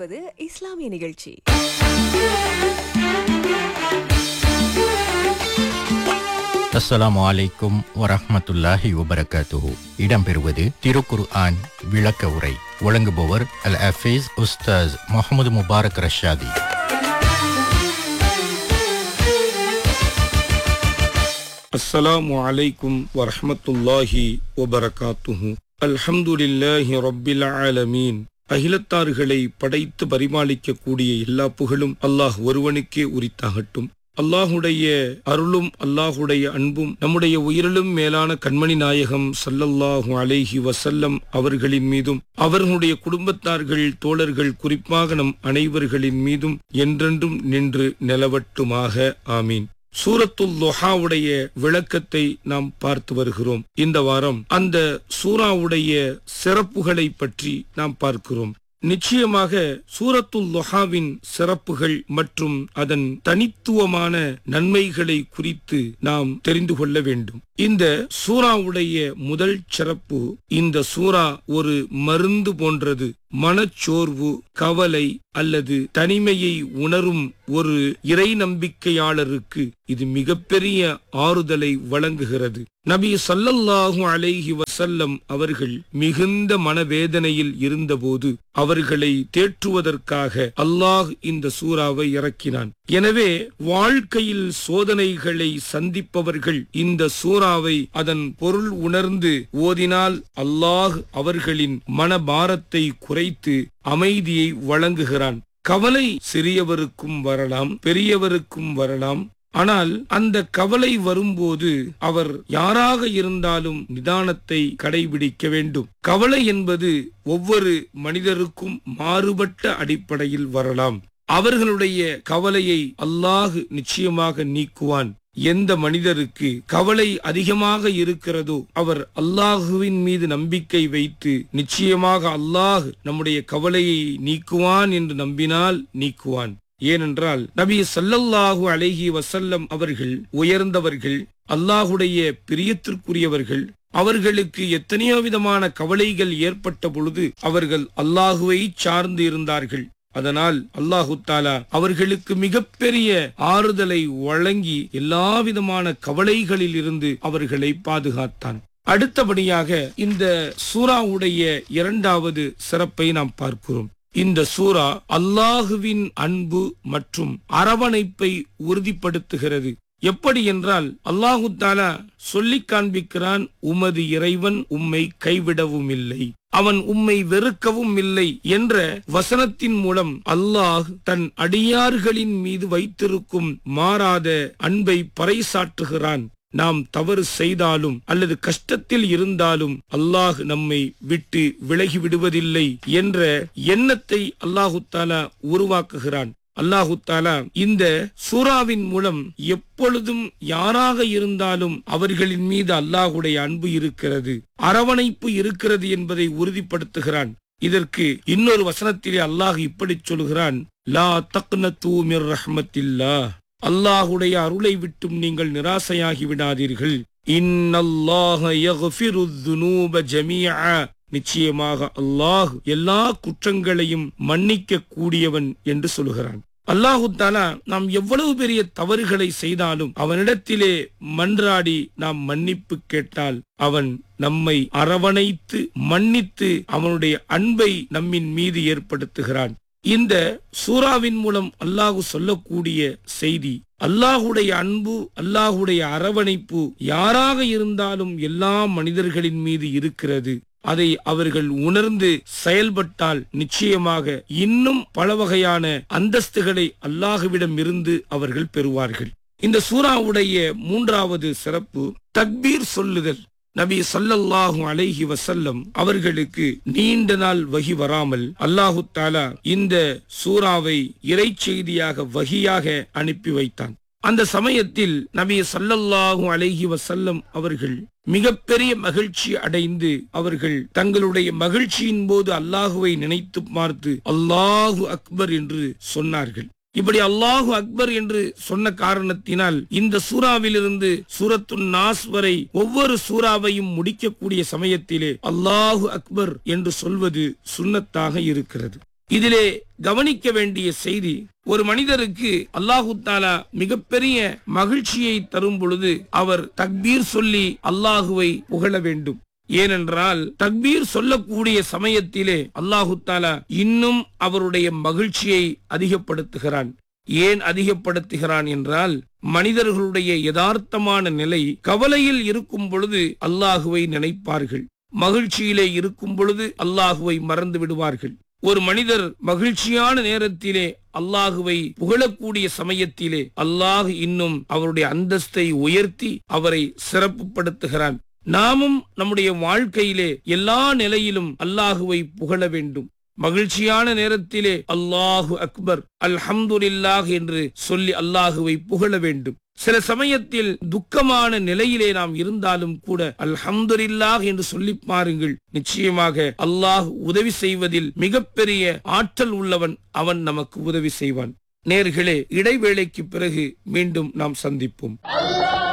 தொடர்வது இஸ்லாமிய நிகழ்ச்சி அஸ்ஸலாமு அலைக்கும் வரஹ்மத்துல்லாஹி வபரகாத்துஹு இடம்பெறுவது திருக்குர் ஆன் விளக்க உரை வழங்குபவர் அல் அஃபீஸ் உஸ்தாஸ் முகமது முபாரக் ரஷாதி السلام عليكم ورحمة الله وبركاته الحمد لله رب العالمين அகிலத்தார்களை படைத்து பரிமாளிக்கக்கூடிய எல்லா புகழும் அல்லாஹ் ஒருவனுக்கே உரித்தாகட்டும் அல்லாஹுடைய அருளும் அல்லாஹுடைய அன்பும் நம்முடைய உயிரிலும் மேலான கண்மணி நாயகம் ஸல்லல்லாஹு அலைஹி வஸல்லம் அவர்களின் மீதும் அவர்களுடைய குடும்பத்தார்கள் தோழர்கள் குறிப்பாக நம் அனைவர்களின் மீதும் என்றென்றும் நின்று நிலவட்டுமாக ஆமீன் சூரத்துல் லொஹாவுடைய விளக்கத்தை நாம் பார்த்து வருகிறோம் இந்த வாரம் அந்த சூராவுடைய சிறப்புகளை பற்றி நாம் பார்க்கிறோம் நிச்சயமாக சூரத்துல் லொஹாவின் சிறப்புகள் மற்றும் அதன் தனித்துவமான நன்மைகளை குறித்து நாம் தெரிந்து கொள்ள வேண்டும் இந்த சூராவுடைய முதல் சிறப்பு இந்த சூரா ஒரு மருந்து போன்றது மனச்சோர்வு கவலை அல்லது தனிமையை உணரும் ஒரு இறை நம்பிக்கையாளருக்கு இது மிகப்பெரிய ஆறுதலை வழங்குகிறது நபி சல்லல்லாஹு அலைஹி வசல்லம் அவர்கள் மிகுந்த மனவேதனையில் இருந்தபோது அவர்களை தேற்றுவதற்காக அல்லாஹ் இந்த சூறாவை இறக்கினான் எனவே வாழ்க்கையில் சோதனைகளை சந்திப்பவர்கள் இந்த சூறாவை அதன் பொருள் உணர்ந்து ஓதினால் அல்லாஹ் அவர்களின் மனபாரத்தை குறைத்து அமைதியை வழங்குகிறான் கவலை சிறியவருக்கும் வரலாம் பெரியவருக்கும் வரலாம் ஆனால் அந்த கவலை வரும்போது அவர் யாராக இருந்தாலும் நிதானத்தை கடைபிடிக்க வேண்டும் கவலை என்பது ஒவ்வொரு மனிதருக்கும் மாறுபட்ட அடிப்படையில் வரலாம் அவர்களுடைய கவலையை அல்லாஹ் நிச்சயமாக நீக்குவான் எந்த மனிதருக்கு கவலை அதிகமாக இருக்கிறதோ அவர் அல்லாஹுவின் மீது நம்பிக்கை வைத்து நிச்சயமாக அல்லாஹ் நம்முடைய கவலையை நீக்குவான் என்று நம்பினால் நீக்குவான் ஏனென்றால் நபி சல்லல்லாஹு அலைஹி வசல்லம் அவர்கள் உயர்ந்தவர்கள் அல்லாஹுடைய பிரியத்திற்குரியவர்கள் அவர்களுக்கு எத்தனையோ விதமான கவலைகள் ஏற்பட்ட பொழுது அவர்கள் அல்லாஹுவை சார்ந்து இருந்தார்கள் அதனால் அல்லாஹு தாலா அவர்களுக்கு மிகப்பெரிய ஆறுதலை வழங்கி எல்லா விதமான கவலைகளில் இருந்து அவர்களை பாதுகாத்தான் அடுத்தபடியாக இந்த சூராவுடைய இரண்டாவது சிறப்பை நாம் பார்க்கிறோம் இந்த சூரா அல்லாஹுவின் அன்பு மற்றும் அரவணைப்பை உறுதிப்படுத்துகிறது எப்படி என்றால் அல்லாஹு தாலா சொல்லி காண்பிக்கிறான் உமது இறைவன் உம்மை கைவிடவும் இல்லை அவன் உம்மை வெறுக்கவும் இல்லை என்ற வசனத்தின் மூலம் அல்லாஹ் தன் அடியார்களின் மீது வைத்திருக்கும் மாறாத அன்பை பறைசாற்றுகிறான் நாம் தவறு செய்தாலும் அல்லது கஷ்டத்தில் இருந்தாலும் அல்லாஹ் நம்மை விட்டு விலகி விடுவதில்லை என்ற எண்ணத்தை அல்லாஹு தாலா உருவாக்குகிறான் அல்லாஹு தாலா இந்த சூறாவின் மூலம் எப்பொழுதும் யாராக இருந்தாலும் அவர்களின் மீது அல்லாஹுடைய அன்பு இருக்கிறது அரவணைப்பு இருக்கிறது என்பதை உறுதிப்படுத்துகிறான் இதற்கு இன்னொரு வசனத்திலே அல்லாஹ் இப்படி சொல்கிறான் லா தக்ன தூமிர் ரஹ்மத்தில்லா அல்லாஹுடைய அருளை விட்டும் நீங்கள் நிராசையாகி விடாதீர்கள் நிச்சயமாக அல்லாஹ் எல்லா குற்றங்களையும் மன்னிக்க கூடியவன் என்று சொல்கிறான் அல்லாஹு தாலா நாம் எவ்வளவு பெரிய தவறுகளை செய்தாலும் அவனிடத்திலே மன்றாடி நாம் மன்னிப்பு கேட்டால் அவன் நம்மை அரவணைத்து மன்னித்து அவனுடைய அன்பை நம்மின் மீது ஏற்படுத்துகிறான் இந்த சூறாவின் மூலம் அல்லாஹு சொல்லக்கூடிய செய்தி அல்லாஹுடைய அன்பு அல்லாஹுடைய அரவணைப்பு யாராக இருந்தாலும் எல்லா மனிதர்களின் மீது இருக்கிறது அதை அவர்கள் உணர்ந்து செயல்பட்டால் நிச்சயமாக இன்னும் பல வகையான அந்தஸ்துகளை அல்லாஹுவிடம் இருந்து அவர்கள் பெறுவார்கள் இந்த சூறாவுடைய மூன்றாவது சிறப்பு தக்பீர் சொல்லுதல் நபி சல்லல்லாஹு அலைஹி வசல்லம் அவர்களுக்கு நீண்ட நாள் வகி வராமல் அல்லாஹு தாலா இந்த சூறாவை இறை செய்தியாக வகியாக அனுப்பி வைத்தான் அந்த சமயத்தில் நபி சல்லல்லாஹு அலைஹி வசல்லம் அவர்கள் மிகப்பெரிய மகிழ்ச்சி அடைந்து அவர்கள் தங்களுடைய மகிழ்ச்சியின் போது அல்லாஹுவை நினைத்து பார்த்து அல்லாஹு அக்பர் என்று சொன்னார்கள் இப்படி அல்லாஹு அக்பர் என்று சொன்ன காரணத்தினால் இந்த சூறாவிலிருந்து சூரத்து நாஸ் வரை ஒவ்வொரு சூறாவையும் முடிக்கக்கூடிய சமயத்திலே அல்லாஹு அக்பர் என்று சொல்வது சுன்னத்தாக இருக்கிறது இதிலே கவனிக்க வேண்டிய செய்தி ஒரு மனிதருக்கு அல்லாஹு தாலா மிகப்பெரிய மகிழ்ச்சியை தரும் பொழுது அவர் தக்பீர் சொல்லி அல்லாஹுவை புகழ வேண்டும் ஏனென்றால் தக்பீர் சொல்லக்கூடிய சமயத்திலே அல்லாஹு தாலா இன்னும் அவருடைய மகிழ்ச்சியை அதிகப்படுத்துகிறான் ஏன் அதிகப்படுத்துகிறான் என்றால் மனிதர்களுடைய யதார்த்தமான நிலை கவலையில் இருக்கும் பொழுது அல்லாஹுவை நினைப்பார்கள் மகிழ்ச்சியிலே இருக்கும் பொழுது அல்லாஹுவை மறந்து விடுவார்கள் ஒரு மனிதர் மகிழ்ச்சியான நேரத்திலே அல்லாஹுவை புகழக்கூடிய சமயத்திலே அல்லாஹ் இன்னும் அவருடைய அந்தஸ்தை உயர்த்தி அவரை சிறப்புப்படுத்துகிறான் நாமும் நம்முடைய வாழ்க்கையிலே எல்லா நிலையிலும் அல்லாஹுவை புகழ வேண்டும் மகிழ்ச்சியான நேரத்திலே அல்லாஹு அக்பர் அல்ஹம்துலில்லாஹ் என்று சொல்லி அல்லாஹுவை புகழ வேண்டும் சில சமயத்தில் துக்கமான நிலையிலே நாம் இருந்தாலும் கூட அல்ஹம்துலில்லாஹ் என்று சொல்லி பாருங்கள் நிச்சயமாக அல்லாஹ் உதவி செய்வதில் மிகப்பெரிய ஆற்றல் உள்ளவன் அவன் நமக்கு உதவி செய்வான் நேர்களே இடைவேளைக்கு பிறகு மீண்டும் நாம் சந்திப்போம்